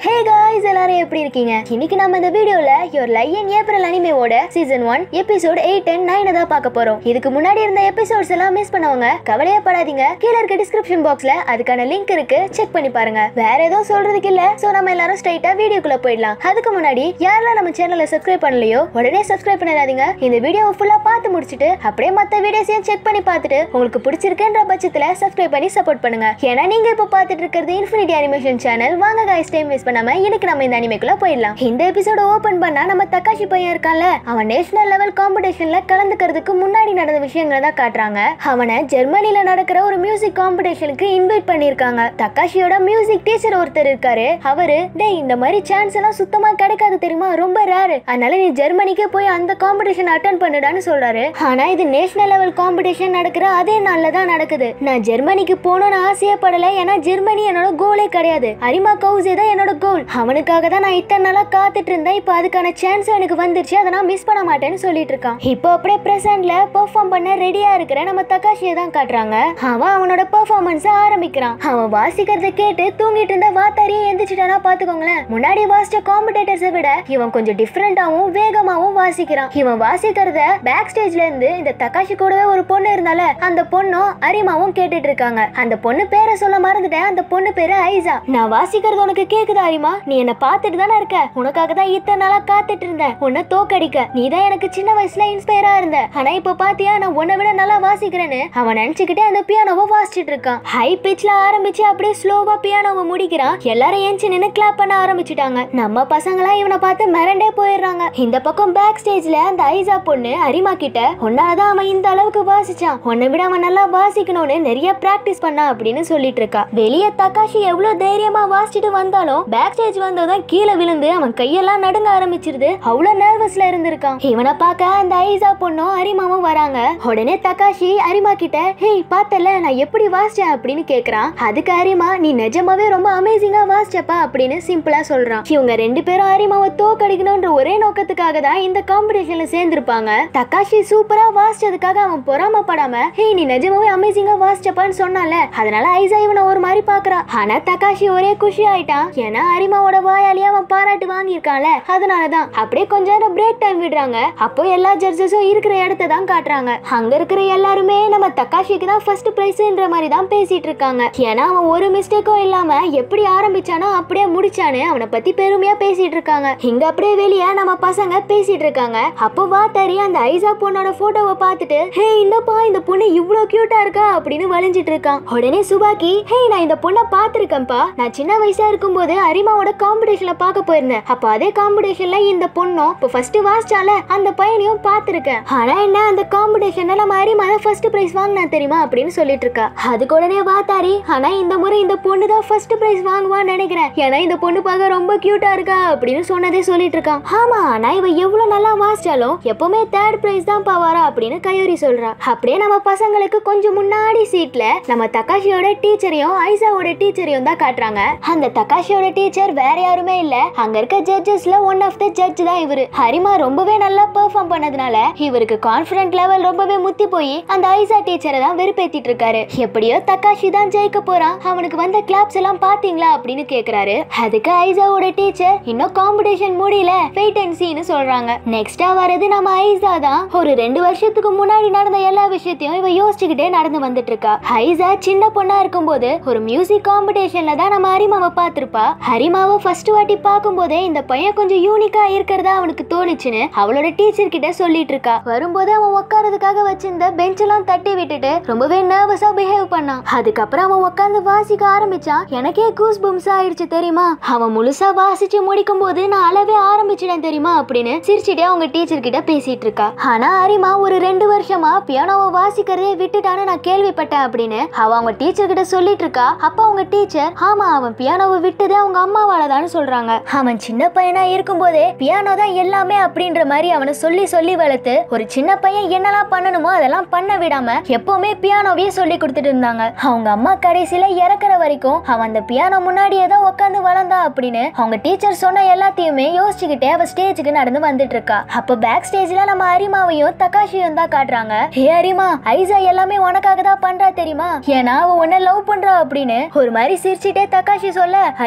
hey guys எல்லாரும் எப்படி இருக்கீங்க இன்னைக்கு நம்ம இந்த வீடியோல யுவர் லைன் ஏப்ரல் அனிமேவோட season one episode eight and nine தான் பார்க்க போறோம் இதுக்கு முன்னாடி இருந்த எபிசோட்ஸ் எல்லாம் மிஸ் பண்ணவங்க கவலையே படாதீங்க கீழே இருக்க டிஸ்கிரிப்ஷன் பாக்ஸ்ல அதுக்கான லிங்க் இருக்கு செக் பண்ணி பாருங்க வேற எதுவும் சொல்றதுக்கு இல்ல சோ நம்ம எல்லாரும் ஸ்ட்ரைட்டா வீடியோக்குள்ள போயிடலாம் அதுக்கு முன்னாடி யாரெல்லாம் நம்ம சேனலை சப்ஸ்கிரைப் பண்ணலையோ உடனே சப்ஸ்கிரைப் பண்ணிடாதீங்க இந்த வீடியோவை ஃபுல்லா பார்த்து முடிச்சிட்டு அப்படியே மத்த வீடியோஸையும் செக் பண்ணி பார்த்துட்டு உங்களுக்கு பிடிச்சிருக்குன்ற பட்சத்துல சப்ஸ்கிரைப் பண்ணி சப்போர்ட் பண்ணுங்க ஏன்னா நீங்க இப்போ பார்த்துட்டு இருக்கிறது இன்ஃபினிட்டி அனிமேஷன் சேனல் வாங்க guys டைம் வேஸ்ட் பண்ணாம இன்னைக்கு நம்ம இந்த அனிமேக்குள்ள போயிடலாம் இந்த எபிசோட ஓபன் பண்ணா நம்ம தக்காஷி பையன் இருக்கான்ல அவன் நேஷனல் லெவல் காம்படிஷன்ல கலந்துக்கிறதுக்கு முன்னாடி நடந்த விஷயங்களை தான் காட்டுறாங்க அவனை ஜெர்மனில நடக்கிற ஒரு மியூசிக் காம்படிஷனுக்கு இன்வைட் பண்ணிருக்காங்க தக்காஷியோட மியூசிக் டீச்சர் ஒருத்தர் இருக்காரு அவரு டேய் இந்த மாதிரி சான்ஸ் எல்லாம் சுத்தமா கிடைக்காது தெரியுமா ரொம்ப ரேரு அதனால நீ ஜெர்மனிக்கே போய் அந்த காம்படிஷன் அட்டன் பண்ணுடான்னு சொல்றாரு ஆனா இது நேஷனல் லெவல் காம்படிஷன் நடக்கிற அதே நாள்ல தான் நடக்குது நான் ஜெர்மனிக்கு போகணும்னு ஆசையே படல ஏன்னா ஜெர்மனி என்னோட கோலே கிடையாது அரிமா கவுசே தான் என்னோட கோல் அவனுக்காக தான் நான் இத்தனை நாளா காத்துட்டு இருந்தேன் இப்போ அதுக்கான சான்ஸ் எனக்கு வந்துருச்சு அதை நான் மிஸ் பண்ண மாட்டேன்னு சொல்லிட்டு இருக்கான் இப்போ அப்படியே பிரசன்ட்ல பெர்ஃபார்ம் பண்ண ரெடியா இருக்கிற நம்ம தக்காஷியை தான் காட்டுறாங்க அவன் அவனோட பெர்ஃபார்மன்ஸை ஆரம்பிக்கிறான் அவன் வாசிக்கிறத கேட்டு தூங்கிட்டு இருந்த வாத்தாரியே எந்திரிச்சிட்டானா பாத்துக்கோங்களேன் முன்னாடி வாசிச்ச காம்படேட்டர்ஸை விட இவன் கொஞ்சம் டிஃப்ரெண்டாவும் வேகமாவும் வாசிக்கிறான் இவன் வாசிக்கிறத பேக் ஸ்டேஜ்ல இருந்து இந்த தக்காஷி கூடவே ஒரு பொண்ணு இருந்தால அந்த பொண்ணும் அரிமாவும் கேட்டுட்டு இருக்காங்க அந்த பொண்ணு பேரை சொல்ல மறந்துட்டேன் அந்த பொண்ணு பேரு ஐசா நான் வாசிக்கிறது உனக்கு கேக்குதா அரிமா நீ என்ன பார்த்துட்டு தானே இருக்க உனக்காக தான் இத்தனை நாளா காத்துட்டு இருந்தேன் உன்னை தோக்கடிக்க நீ தான் எனக்கு சின்ன வயசுல இன்ஸ்பயரா இருந்த ஆனா இப்ப பாத்தியா நான் உன்னை விட நல்லா வாசிக்கிறேன்னு அவன் நினைச்சுக்கிட்டே அந்த பியானோவை வாசிச்சிட்டு இருக்கான் ஹை பிச்ல ஆரம்பிச்சு அப்படியே ஸ்லோவா பியானோவை முடிக்கிறான் எல்லாரும் ஏஞ்சி நின்னு கிளாப் பண்ண ஆரம்பிச்சுட்டாங்க நம்ம பசங்களா இவனை பார்த்து மிரண்டே போயிடுறாங்க இந்த பக்கம் பேக் ஸ்டேஜ்ல அந்த ஐசா பொண்ணு அரிமா கிட்ட உன்னாலதான் அவன் இந்த அளவுக்கு வாசிச்சான் உன்னை விட அவன் நல்லா வாசிக்கணும்னு நிறைய பிராக்டிஸ் பண்ணா அப்படின்னு சொல்லிட்டு இருக்கா வெளியே தக்காஷி எவ்வளவு தைரியமா வாசிச்சுட்டு வந்தாலும் பேக் ஸ்டேஜ் வந்ததும் கீழே விழுந்து அவன் கையெல்லாம் நடுங்க ஆரம்பிச்சிருது அவ்வளவு நர்வஸ்ல இருந்திருக்கான் இவனை பார்க்க அந்த ஐசா பொண்ணும் அரிமாவும் வராங்க உடனே தக்காஷி அரிமா கிட்ட ஹேய் பார்த்தல நான் எப்படி வாசிச்சேன் அப்படின்னு கேக்குறான் அதுக்கு அரிமா நீ நிஜமாவே ரொம்ப அமேசிங்கா வாசிச்சப்பா அப்படின்னு சிம்பிளா சொல்றான் இவங்க ரெண்டு பேரும் அரிமாவை தோக்கடிக்கணும்ன்ற ஒரே நோக்கத்துக்காக தான் இந்த காம்படிஷன்ல சேர்ந்திருப்பாங்க தக்காஷி சூப்பரா வாசிச்சதுக்காக அவன் பொறாமப்படாம ஹேய் நீ நிஜமாவே அமேசிங்கா வாசிச்சப்பான்னு சொன்னால அதனால ஐசா இவனை ஒரு மாதிரி பாக்குறா ஆனா தக்காஷி ஒரே குஷி ஆயிட்டான் ஏன்னா அரிமாவோட வாயாலேயே அவன் பாராட்டு வாங்கியிருக்கான்ல அதனாலதான் அப்படியே கொஞ்ச நேரம் பிரேக் டைம் விடுறாங்க அப்போ எல்லா ஜட்ஜஸும் இருக்கிற இடத்த தான் காட்டுறாங்க அங்க இருக்கிற எல்லாருமே நம்ம தக்காஷிக்கு தான் ஃபர்ஸ்ட் பிரைஸ்ன்ற மாதிரி தான் பேசிட்டு இருக்காங்க ஏன்னா அவன் ஒரு மிஸ்டேக்கும் இல்லாம எப்படி ஆரம்பிச்சானோ அப்படியே முடிச்சானு அவனை பத்தி பெருமையா பேசிட்டு இருக்காங்க இங்க அப்படியே வெளியே நம்ம பசங்க பேசிட்டு இருக்காங்க அப்போ வாத்தாரி அந்த ஐசா பொண்ணோட போட்டோவை பார்த்துட்டு ஹே இந்தப்பா இந்த பொண்ணு இவ்ளோ கியூட்டா இருக்கா அப்படின்னு வளைஞ்சிட்டு இருக்கான் உடனே சுபாக்கி ஹே நான் இந்த பொண்ணை பார்த்திருக்கேன்ப்பா நான் சின்ன வயசா இருக்கும்போது அரிமாவோட காம்படிஷன்ல பார்க்க போயிருந்தேன் அப்ப அதே காம்படிஷன்ல இந்த பொண்ணும் இப்போ ஃபர்ஸ்ட் வாசிச்சால அந்த பையனையும் பார்த்திருக்கேன் ஆனா என்ன அந்த காம்படிஷன்ல நம்ம அரிமா தான் ஃபர்ஸ்ட் பிரைஸ் வாங்கினா தெரியுமா அப்படின்னு சொல்லிட்டு இருக்கா அதுக்கு உடனே வாத்தாரி ஆனா இந்த முறை இந்த பொண்ணு தான் ஃபர்ஸ்ட் பிரைஸ் வாங்குவான்னு நினைக்கிறேன் ஏன்னா இந்த பொண்ணு பார்க்க ரொம்ப கியூட்டா இருக்கா அப்படின்னு சொன்னதே சொல்லிட்டு இருக்கான் ஆமா ஆனா இவ எவ்வளவு நல்லா வாசிச்சாலும் எப்பவுமே தேர்ட் பிரைஸ் தான் பாவாரா அப்படின்னு கையோரி சொல்றா அப்படியே நம்ம பசங்களுக்கு கொஞ்சம் முன்னாடி சீட்ல நம்ம தக்காஷியோட டீச்சரையும் ஐசாவோட டீச்சரையும் தான் காட்டுறாங்க அந்த தக்காஷியோட டீச்சர் வேற யாருமே இல்ல அங்க இருக்க ஜட்ஜஸ்ல ஒன் ஆஃப் த ஜட்ஜ் தான் இவரு ஹரிமா ரொம்பவே நல்லா பெர்ஃபார்ம் பண்ணதுனால இவருக்கு கான்பிடன்ட் லெவல் ரொம்பவே முத்தி போய் அந்த ஐசா டீச்சரை தான் வெறுப்பேத்திட்டு இருக்காரு எப்படியோ தக்காஷி தான் ஜெயிக்க போறான் அவனுக்கு வந்த கிளாப்ஸ் எல்லாம் பாத்தீங்களா அப்படின்னு கேக்குறாரு அதுக்கு ஐசாவோட டீச்சர் இன்னும் காம்படிஷன் முடியல வெயிட் அண்ட் சீன்னு சொல்றாங்க நெக்ஸ்டா வரது நம்ம ஐசா தான் ஒரு ரெண்டு வருஷத்துக்கு முன்னாடி நடந்த எல்லா விஷயத்தையும் இவ யோசிச்சுக்கிட்டே நடந்து வந்துட்டு இருக்கா ஐசா சின்ன பொண்ணா இருக்கும்போது ஒரு மியூசிக் காம்படிஷன்ல தான் நம்ம ஹரிமாவை பார்த்திருப்பா ஹரிமாவை ஃபர்ஸ்ட் வாட்டி பார்க்கும்போதே இந்த பையன் கொஞ்சம் யூனிக்கா இருக்கிறதா அவனுக்கு தோணுச்சுன்னு அவளோட டீச்சர் கிட்ட சொல்லிட்டு இருக்கா வரும்போது அவன் உட்காரதுக்காக வச்சிருந்த பெஞ்ச் எல்லாம் தட்டி விட்டுட்டு ரொம்பவே நர்வஸா பிஹேவ் பண்ணான் அதுக்கப்புறம் அவன் உட்கார்ந்து வாசிக்க ஆரம்பிச்சான் எனக்கே கூஸ் பம்ஸ் ஆயிடுச்சு தெரியுமா அவன் முழுசா வாசிச்சு முடிக்கும் போது நான் அழவே ஆரம்பிச்சிட்டேன் தெரியுமா அப்படின்னு சிரிச்சுட்டே அவங்க டீச்சர் கிட்ட பேசிட்டு இருக்கா ஆனா அரிமா ஒரு ரெண்டு வருஷமா பியானோவை வாசிக்கிறதே விட்டுட்டான்னு நான் கேள்விப்பட்டேன் அப்படின்னு அவ அவங்க டீச்சர் கிட்ட சொல்லிட்டு இருக்கா அப்ப அவங்க டீச்சர் ஆமா அவன் பியானோவை விட்டதே அவங்க அம்மாவால தான் சொல்றாங்க அவன் சின்ன பையனா இருக்கும்போதே பியானோ தான் எல்லாமே அப்படின்ற மாதிரி அவனை சொல்லி சொல்லி வளர்த்து ஒரு சின்ன பையன் என்னெல்லாம் பண்ணணுமோ அதெல்லாம் பண்ண விடாம எப்பவுமே பியானோவே சொல்லி கொடுத்துட்டு இருந்தாங்க அவங்க அம்மா கடைசியில இறக்குற வரைக்கும் அவன் அந்த பியானோ முன்னாடியே தான் உட்காந்து வளர்ந்தா அப்படின்னு அவங்க டீச்சர் சொன்ன எல்லாத்தையுமே யோசிச்சுக்கிட்டே அவ ஸ்டேஜுக்கு நடந்து வந்துட்டு இருக்கா அப்ப பேக் ஸ்டேஜ்ல நம்ம அரிமாவையும் தக்காஷியும் தான் காட்டுறாங்க ஹே அரிமா ஐசா எல்லாமே உனக்காக தான் பண்றா தெரியுமா ஏன்னா அவ உன்னை லவ் பண்றா அப்படின்னு ஒரு மாதிரி சிரிச்சிட்டே தக்காஷி சொல்ல ஹரிமா அப்படியே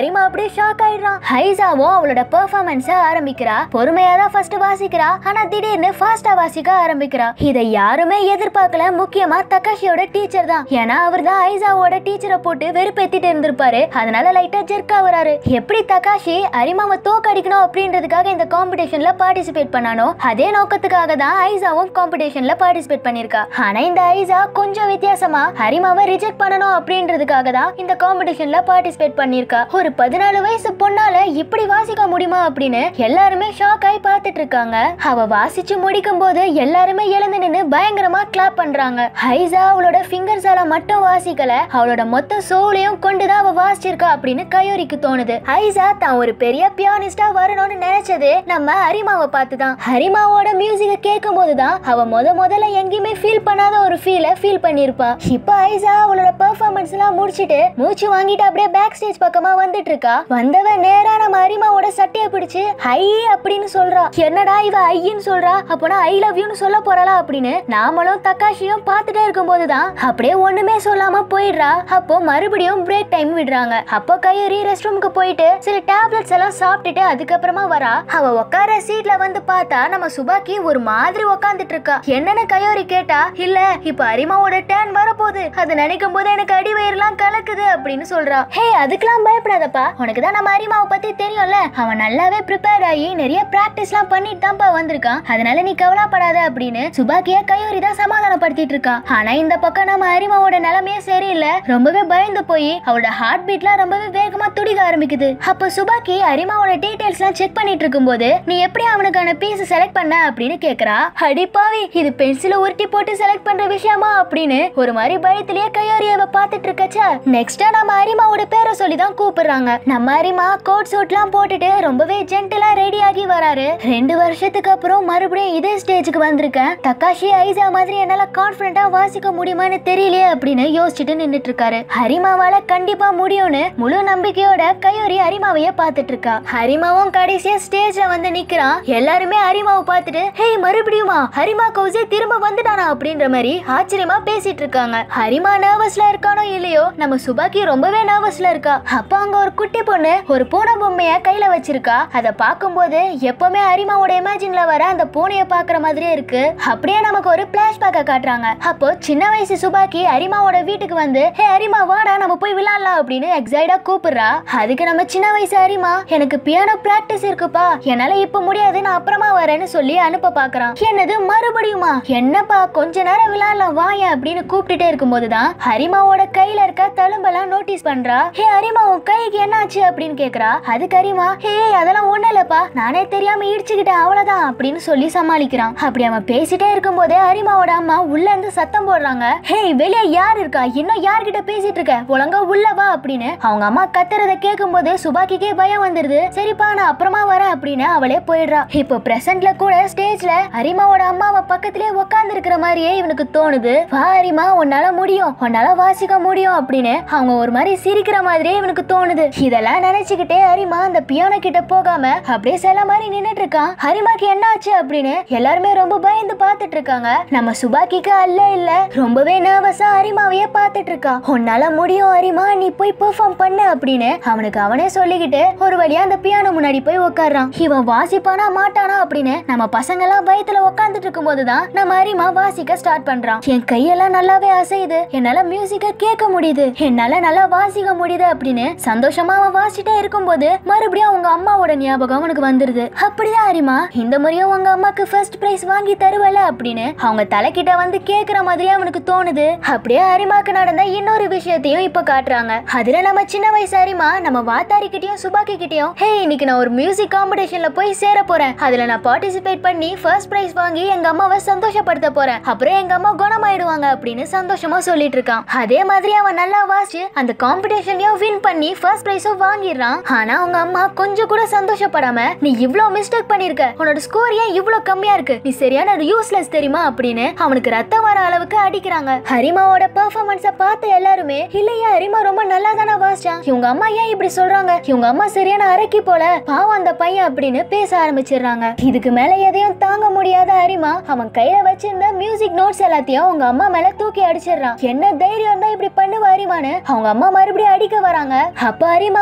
ஷாக் ஆயிடுறான் ஹைசாவும் அவளோட பெர்ஃபார்மன்ஸ ஆரம்பிக்கிறா பொறுமையா தான் ஃபர்ஸ்ட் வாசிக்கிறா ஆனா திடீர்னு ஃபாஸ்டா வாசிக்க ஆரம்பிக்கிறா இதை யாருமே எதிர்பார்க்கல முக்கியமா தக்காஷியோட டீச்சர் தான் ஏன்னா அவர் தான் ஐசாவோட டீச்சரை போட்டு வெறுப்பேத்திட்டு இருந்திருப்பாரு அதனால லைட்டா ஜெர்க் ஆகுறாரு எப்படி தக்காஷி அரிமாவை தோக்கடிக்கணும் அப்படின்றதுக்காக இந்த காம்படிஷன்ல பார்ட்டிசிபேட் பண்ணானோ அதே நோக்கத்துக்காக தான் ஐசாவும் காம்படிஷன்ல பார்ட்டிசிபேட் பண்ணிருக்கா ஆனா இந்த ஐசா கொஞ்சம் வித்தியாசமா ஹரிமாவை ரிஜெக்ட் பண்ணணும் அப்படின்றதுக்காக தான் இந்த காம்படிஷன்ல பார்ட்டிசிபேட் பண்ணிருக்கா ஒரு பதினாலு வயசு பொண்ணால இப்படி வாசிக்க முடியுமா அப்படின்னு எல்லாருமே ஷாக் ஆகி பார்த்துட்டு இருக்காங்க அவ வாசிச்சு முடிக்கும் போது எல்லாருமே எழுந்து நின்னு பயங்கரமா கிளாப் பண்றாங்க ஹைசா அவளோட ஃபிங்கர்ஸால மட்டும் வாசிக்கல அவளோட மொத்த சோலையும் கொண்டுதான் அவ வாசிச்சிருக்கா அப்படின்னு கயோரிக்கு தோணுது ஹைசா தான் ஒரு பெரிய பியானிஸ்டா வரணும்னு நினைச்சது நம்ம ஹரிமாவை பார்த்துதான் ஹரிமாவோட மியூசிக்க கேட்கும் போதுதான் அவ முத முதல்ல எங்கேயுமே ஃபீல் பண்ணாத ஒரு ஃபீலை ஃபீல் பண்ணிருப்பா இப்ப ஐசா அவளோட பெர்ஃபார்மன்ஸ் எல்லாம் முடிச்சிட்டு மூச்சு வாங்கிட்டு அப்படியே பேக் ஸ்டேஜ் பக்கமா வந்துட்டு இருக்கா வந்தவ நேரா நம்ம ஹரிமாவோட சட்டையை பிடிச்சு ஐ அப்படின்னு சொல்றா என்னடா இவ ஐன்னு சொல்றா அப்போனா ஐ லவ் யூன்னு சொல்ல போறாளா அப்படின்னு நாமளும் தக்காஷியும் பார்த்துட்டே இருக்கும் போதுதான் அப்படியே ஒண்ணுமே சொல்லாம போயிடுறா அப்போ மறுபடியும் பிரேக் டைம் விடுறாங்க அப்போ கையறி ரெஸ்ட் ரூமுக்கு போயிட்டு சில டேப்லெட்ஸ் எல்லாம் சாப்பிட்டுட்டு அதுக்கப்புறமா வரா அவ உட்கார சீட்ல வந்து பார்த்தா நம்ம சுபாக்கி ஒரு மாதிரி உட்காந்துட்டு இருக்கா என்னன்னு கையோரி கேட்டா இல்ல இப்ப அரிமாவோட டேன் வரப்போகுது அது நினைக்கும் போது எனக்கு அடி வயிறுலாம் கலக்குது அப்படின்னு சொல்றா ஹே அதுக்கெல்லாம் பயப்படாதப்பா உனக்கு தான் நம்ம அரிமாவை பத்தி தெரியும்ல அவன் நல்லாவே ப்ரிப்பேர் ஆகி நிறைய பிராக்டிஸ்லாம் பண்ணிட்டு தான்ப்பா வந்திருக்கான் அதனால நீ கவலைப்படாத அப்படின்னு சுபாக்கிய கையோரி தான் சமாதானப்படுத்திட்டு இருக்கா ஆனா இந்த பக்கம் நம்ம அரிமாவோட நிலைமையே சரியில்லை ரொம்பவே பயந்து போய் அவளோட ஹார்ட் பீட்லாம் ரொம்பவே வேகமா துடிக்க ஆரம்பிக்குது அப்ப சுபாக்கி அரிமாவோட டீடைல்ஸ்லாம் செக் பண்ணிட்டு இருக்கும்போது நீ எப்படி அவனுக்கான பீஸ் செலக்ட் பண்ண அப்படின்னு கேக்குறா அடிப்பாவி இது பென்சில உருட்டி போட்டு செலக்ட் பண்ற விஷயமா அப்படின்னு ஒரு மாதிரி பயத்திலேயே கையோரியவ பார்த்துட்டு இருக்கச்சா நெக்ஸ்டா நம்ம அரிமாவோட பேரை சொல்லி தான் கூப்பிடுறாங்க நம்ம அரிமா கோட் சூட்லாம் போட்டுட்டு ரொம்பவே ஜென்டலா ரெடி ஆகி வராரு ரெண்டு வருஷத்துக்கு அப்புறம் மறுபடியும் இதே ஸ்டேஜுக்கு வந்திருக்கேன் தக்காஷி ஐசா மாதிரி என்னால கான்பிடண்டா வாசிக்க முடியுமான்னு தெரியலையே அப்படின்னு யோசிச்சுட்டு நின்னுட்டு இருக்காரு ஹரிமாவால கண்டிப்பா முடியும்னு முழு நம்பிக்கையோட கையோரி ஹரிமாவையே பார்த்துட்டு இருக்கா ஹரிமாவும் கடைசியா ஸ்டேஜ்ல வந்து நிக்கிறான் எல்லாருமே ஹரிமாவை பார்த்துட்டு ஹேய் மறுபடியுமா ஹரிமா கௌசே திரும்ப வந்துட்டானா அப்படின்ற மாதிரி ஆச்சரியமா பேசிட்டு இருக்காங்க ஹரிமா நர்வஸ்ல இருக்கானோ இல்லையோ நம்ம சுபாக்கி ரொம்பவே நர்வஸ்ல இருக்கா அப்ப அங்க ஒரு குட்டி பொண்ணு ஒரு பூனை பொம்மைய கையில வச்சிருக்கா அதை பார்க்கும்போது எப்பவுமே ஹரிமாவோட இமேஜின்ல வர அந்த பூனைய பாக்குற மாதிரியே இருக்கு அப்படியே நமக்கு ஒரு பிளாஷ்பேக்க காட்டுறாங்க அப்போ சின்ன வயசு சுபாக்கி ஹரிமாவோட வீட்டுக்கு வந்து ஹே ஹரிமா வாடா நம்ம போய் விளையாடலாம் அப்படின்னு எக்ஸைட்டா கூப்பிடுறா அதுக்கு நம்ம சின்ன வயசு ஹரிமா எனக்கு பியானோ பிராக்டிஸ் இருக்குப்பா என்னால இப்ப முடியாது நான் அப்புறமா வரேன்னு சொல்லி அனுப்ப பாக்குறான் என்னது மறுபடியுமா என்னப்பா கொஞ்ச நேரம் விளையாடலாம் வாயேன் அப்படின்னு கூப்பிட்டுட்டே இருக்கும்போதுதான் ஹரிமாவோட கையில இருக்க தழும்பெல்லாம் நோட்டீஸ் பண்றா ஹே ஹரிமா உன் கைக்கு என்னாச்சு அப்படின்னு கேக்குறா அதுக்கு ஹரிமா ஹே அதெல்லாம் ஒண்ணு இல்லப்பா நானே தெரியாம இடிச்சுக்கிட்டேன் அவ்வளவுதான் அப்படின்னு சொல்லி சமாளிக்கிறான் அப்படி அவன் பேசிட்டே இருக்கும்போதே ஹரிமாவோட அம்மா உள்ள இருந்து சத்தம் போடுறாங்க ஹே வெளியே யார் இருக்கா இன்னும் யார்கிட்ட பேசிட்டு இருக்க ஒழுங்கா உள்ள வா அப்படின்னு அவங்க அம்மா கத்துறத கேட்கும்போது சுபாக்கிக்கே பயம் வந்துருது சரிப்பா நான் அப்புறமா வரேன் அப்படின்னு அவளே போயிடுறா இப்போ பிரசன்ட்ல கூட ஸ்டேஜ்ல ஹரிமாவோட அம்மாவை பக்கத்திலே உட்கார்ந்து இருக்கிற மாதிரியே இவனுக்கு தோணுது வா ஹரிமா உன்னால முடியும் உன்னால வாசிக்க முடியும் அப்படின்னு அவங்க ஒரு மாதிரி சிரிக்கிற மாதிரியே இவனுக்கு தோணுது இதெல்லாம் நினைச்சுக்கிட்டே ஹரிமா அந்த பியானோ கிட்ட போகாம அப்படியே சில மாதிரி நின்னுட்டு இருக்கான் ஹரிமாக்கு என்ன ஆச்சு அப்படின்னு எல்லாருமே ரொம்ப பயந்து பார்த்துட்டு இருக்காங்க நம்ம சுபாக்கிக்கு அல்ல இல்ல ரொம்பவே நர்வஸா ஹரிமாவையே பார்த்துட்டு இருக்கா உன்னால முடியும் ஹரிமா நீ போய் பெர்ஃபார்ம் பண்ணு அப்படின்னு அவனுக்கு அவனே சொல்லிக்கிட்டு ஒரு வழியா அந்த பியானோ முன்னாடி போய் உட்கார்றான் இவன் வாசிப்பானா மாட்டானா அப்படின்னு நம்ம பசங்க எல்லாம் பயத்துல உட்காந்துட்டு இருக்கும் போதுதான் நம்ம ஹரிமா வாசிக்க ஸ்டார்ட் பண்றான் என் கையெல்லாம் நல்லாவே அசையுது என்னால மியூசிக்க கேட்க முடியுது என்னால நல்லா வாசிக்க முடியுது அப்படின்னு சந்தோஷமா அவன் வாசிட்டே இருக்கும்போது மறுபடியும் அவங்க அம்மாவோட ஞாபகம் அவனுக்கு வந்துருது அப்படிதான் ஹரிமா இந்த முறையும் உங்க அம்மாக்கு ஃபர்ஸ்ட் பிரைஸ் வாங்கி தருவல அப்படின்னு அவங்க தலைக்கிட்ட வந்து கேக்குற மாதிரி அவனுக்கு தோணுது அப்படியே ஹரிமாக்கு நடந்த இன்னொரு விஷயத்தையும் இப்ப காட்டுறாங்க அதுல நம்ம சின்ன வயசு ஹரிமா நம்ம வாத்தாரி கிட்டயும் சுபாக்கி கிட்டயும் ஹே இன்னைக்கு நான் ஒரு மியூசிக் காம்படிஷன்ல போய் சேர போறேன் அதுல நான் பார்ட்டிசிபேட் பண்ணி ஃபர்ஸ்ட் பிரைஸ் வாங்கி எங்க அம்மாவை சந்தோஷப்படுத்த போறேன் அப்புறம் எங்க அம்மா குணமாயிடுவாங்க அப்படின்னு சந்தோஷமா சொல்லிட்டு இருக்கான் அதே மாதிரி அவன் நல்லா வாசிச்சு அந்த காம்படிஷன்லயும் வின் பண்ணி ஃபர்ஸ்ட் பிரைஸும் வாங்கிடுறான் ஆனா அவங்க அம்மா கொஞ்சம் கூட சந்தோஷப்படாம நீ இவ்ளோ மிஸ்டேக் பண்ணிருக்க உன்னோட ஸ்கோர் ஏன் இவ்ளோ கம்மியா இருக்கு நீ சரியான யூஸ்லெஸ் தெரியுமா அப்படின்னு அவனுக்கு ரத்தம் வர அளவுக்கு அடிக்கிறாங்க ஹரிமாவோட பெர்ஃபார்மன்ஸ பார்த்த எல்லாருமே இல்லையா ஹரிமா ரொம்ப நல்லா தானே வாசிச்சான் இவங்க அம்மா ஏன் இப்படி சொல்றாங்க இவங்க அம்மா சரியான அரக்கி போல பாவம் அந்த பையன் அப்படின்னு பேச ஆரம்பிச்சிடுறாங்க இதுக்கு மேல எதையும் தாங்க முடியாத ஹரிமா அவன் கையில வச்சிருந்த மியூசிக் நோட்ஸ் எல்லாத்தையும் அவங்க அம்மா மேல தூக்கி அடிச்சிடுறான் என்ன தைரியம் தான் இப்படி பண்ணுவ ஹரிமான்னு அவங்க அம்மா மறுபடியும் அடிக்க வராங்க அப்ப ஹரிமா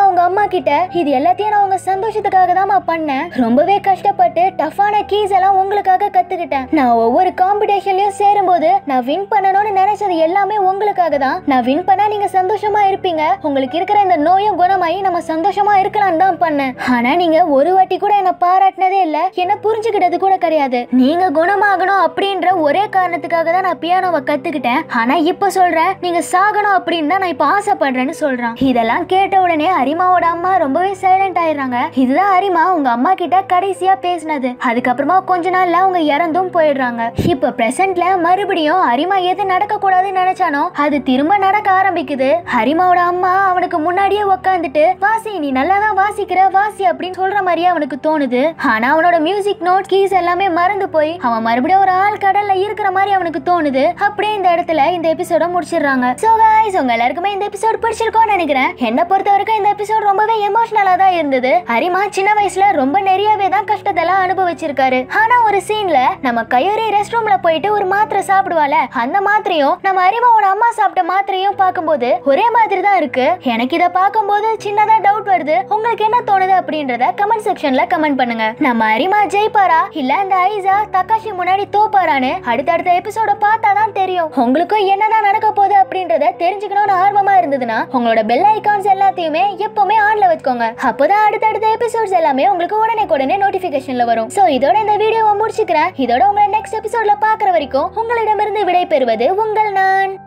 அவங்க அம்மா கிட்ட இது எல்லாத்தையும் நான் உங்க சந்தோஷத்துக்காக தான் பண்ணேன் ரொம்பவே கஷ்டப்பட்டு டஃப்பான கீஸ் எல்லாம் உங்களுக்காக கத்துக்கிட்டேன் நான் ஒவ்வொரு காம்படிஷன்லயும் சேரும்போது நான் வின் பண்ணணும்னு நினைச்சது எல்லாமே உங்களுக்காக தான் நான் வின் பண்ணா நீங்க சந்தோஷமா இருப்பீங்க உங்களுக்கு இருக்கிற இந்த நோயும் குணமாயி நம்ம சந்தோஷமா இருக்கலாம்னு தான் பண்ணேன் ஆனா நீங்க ஒரு வாட்டி கூட என்ன பாராட்டினதே இல்ல என்ன புரிஞ்சுக்கிட்டது கூட கிடையாது நீங்க குணமாகணும் அப்படின்ற ஒரே காரணத்துக்காக தான் நான் பியானோவை கத்துக்கிட்டேன் ஆனா இப்ப சொல்றேன் நீங்க சாகணும் அப்படின்னு தான் நான் இப்ப ஆசைப்படுறேன்னு சொல்றான் இதெல்லாம் கேட்ட உடனே அரிமாவோட அம்மா ரொம்பவே சைலண்ட் ஆயிடுறாங்க இதுதான் அரிமா உங்க அம்மா கிட்ட கடைசியா பேசினது அதுக்கப்புறமா கொஞ்ச நாள்ல அவங்க இறந்தும் போயிடுறாங்க இப்ப பிரசன்ட்ல மறுபடியும் அரிமா எது நடக்க கூடாதுன்னு நினைச்சானோ அது திரும்ப நடக்க ஆரம்பிக்குது ஹரிமாவோட அம்மா அவனுக்கு முன்னாடியே உக்காந்துட்டு வாசி நீ நல்லா தான் வாசிக்கிற வாசி அப்படின்னு சொல்ற மாதிரியே அவனுக்கு தோணுது ஆனா அவனோட மியூசிக் நோட் கீஸ் எல்லாமே மறந்து போய் அவன் மறுபடியும் ஒரு ஆள் கடல்ல இருக்கிற மாதிரி அவனுக்கு தோணுது அப்படியே இந்த இடத்துல இந்த எபிசோட முடிச்சிடுறாங்க சோ கைஸ் உங்க எல்லாருக்குமே இந்த எபிசோட் பிடிச்சிருக்கோம்னு நினைக்கிறேன் என்ன பொறுத்த வரைக்கும் இந்த எபிசோட் ரொம்பவே எமோஷனலா தான் இருந்தது ஹரிமா சின்ன வயசுல ரொம்ப நிறையவே தான் கஷ்டத்தெல்லாம் அனுபவிச்சிருக்காரு ஆனா ஒரு சீன்ல நம்ம கையோரி ரெஸ்ட் ரூம்ல போயிட்டு ஒரு மாத்திரை சாப்பிடுவால அந்த மாத்திரையும் நம்ம அரிமாவோட அம்மா சாப்பிட்ட மாத்திரையும் பார்க்கும்போது ஒரே மாதிரி தான் இருக்கு எனக்கு இத பார்க்கும்போது சின்னதா டவுட் வருது உங்களுக்கு என்ன தோணுது அப்படின்றத கமெண்ட் செக்ஷன்ல கமெண்ட் பண்ணுங்க நம்ம அரிமா ஜெயிப்பாரா இல்ல இந்த ஐசா தக்காஷி முன்னாடி தோப்பாரான்னு அடுத்தடுத்த எபிசோட பார்த்தா தான் தெரியும் உங்களுக்கும் என்னதான் நடக்க போகுது அப்படின்றத தெரிஞ்சுக்கணும்னு ஆர்வமா இருந்ததுன்னா உங்களோட பெல் ஐகான்ஸ் எல்லாத்தையுமே எப்பவுமே ஆன்ல வச்சுக்கோங்க அப்போதான் அடுத்தடுத்த எபிசோட்ஸ் எல்லாமே உங்களுக்கு உடனே உடனே நோட்டிபிகேஷன்ல வரும் சோ இதோட இந்த வீடியோவை முடிச்சுக்கிறேன் இதோட உங்களை நெக்ஸ்ட் எபிசோட்ல பாக்குற வரைக்கும் உங்களிடமிருந்து விடை பெறுவது உங்கள் நான்